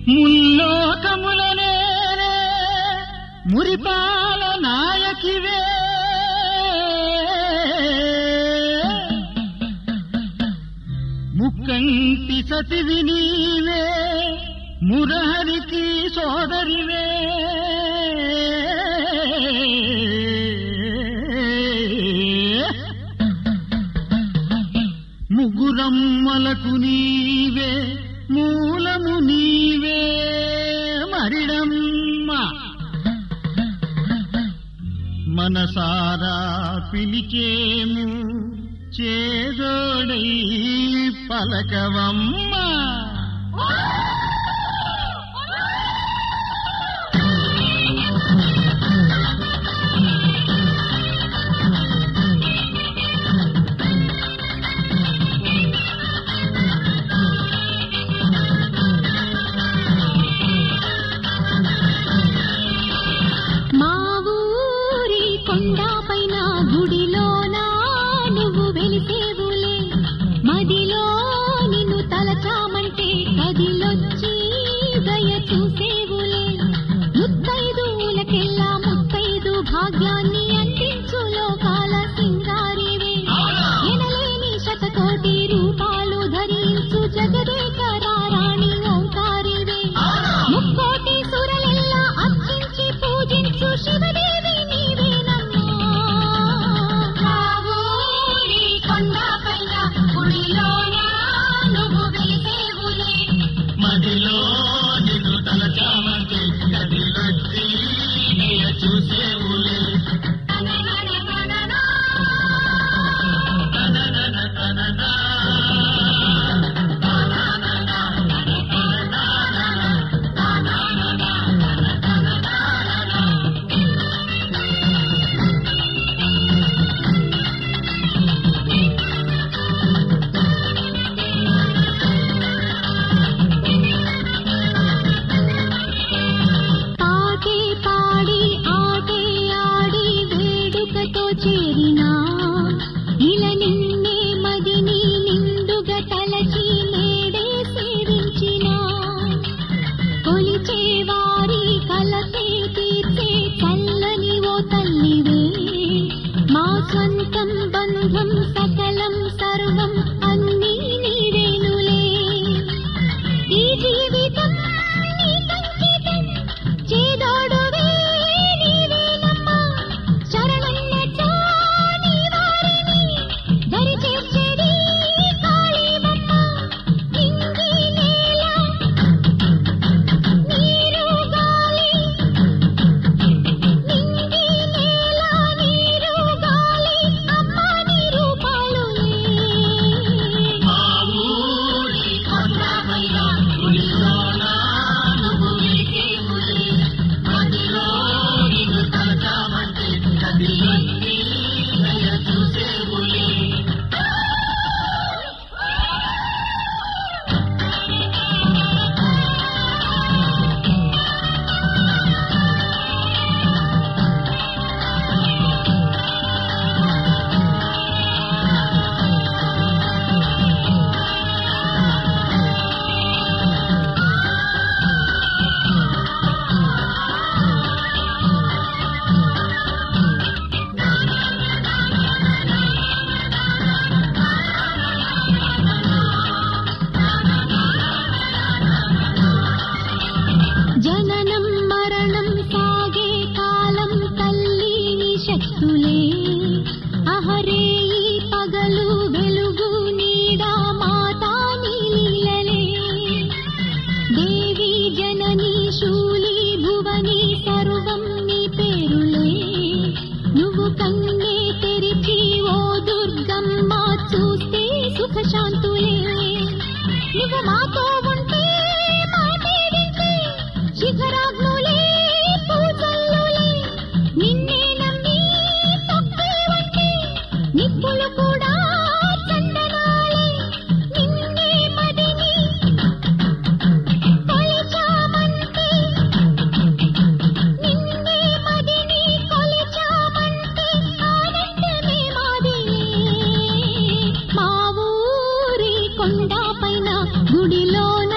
ముల్లోకములనే మురిపాల నాయకివే ముక్కంటి సతివి నీవే మురహరికి సోదరివే ముగ్గురమ్మలకు నీవే మూలము నీవే మరిడమ్మ మనసారా పిలిచేము చేదోడై పలకవమ్మ మా ఊరి కొండపైన గుడిలోన నువ్వు వెలిసేవులే మదిలో నిన్ను తలచామంటే కదిలొచ్చి దయ చూసేవులే ముత్తైదులకెల్లా ముత్తైదు భాగ్యాన్ని అందించు లోకాల సింగారివే ఎనలేని శతకోటి రూపాలు ధరించు జగదేకరారాణి ఓంకారివే ముక్కోటి సురలెల్లా అర్చించి పూజించు శివదేవి నీవేనమ్మా మా ఊరి కొండపైన గుడిలోన నువ్వు వెలిసేవులే మదిలో నిన్ను తలచామంటే గదిలొచ్చి దయ చూసేవులే పాటే పాడి ఆటే ఆడి వేడుకతో చేరినా ఇలా నిన్నే మదిని నిండుగా తలచి నేడే సేవించినా కొలిచే వారి కలతే తీర్చే చల్లని ఓ తల్లివే మా సొంతం బంధం సకలం సర్వం అన్నీ నీవేనులే ఈ జీవితం నీ సంకేతం చేదోడువే నీవేనమ్మా శరణన్న చాని వారిని దరి చేర్చేది కాళీమమ్మ ఇంగి నేల నీరు గాలి నింగి నేల నీరు గాలి అమ్మ నీ రూపాలులే మా ఊరి కొండపైన గుడిలోన నువ్వు వెలిసేవులే మదిలో నిన్ను తలచామంటే గదిలొచ్చి దయ చూసేవులే జననం మరణం సాగే కాలం తల్లి నీ శక్తులే అహరే ఈ పగలు వెలుగు నీడా మాతా నీ లీలలే దేవి జనని శూలి భువని సర్వం నీ పేరులే నువ్వు కన్నే తెరిచి ఓ దుర్గమ్మ చూస్తే సుఖ శాంతులే నువ్వు మాతో ఉంటే మాటే వింటే శిఖరాగ్నులే పూజల్లులే నిన్నే నమ్మి తప్పే వంటే నిప్పులు కూడా చందనాలే నిన్నే మదిని కొలిచామంటే నిన్నే మదిని కొలిచామంటే ఆనందమే మాదిలే మా ఊరి కొండపైన గుడిలో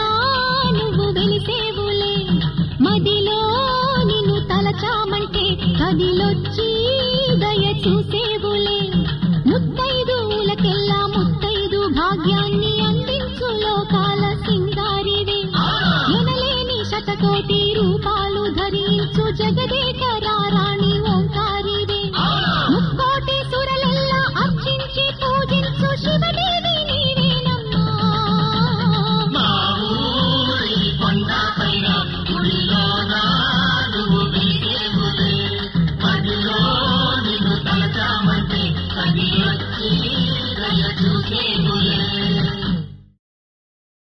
కదిలొచ్చి దయ చూసే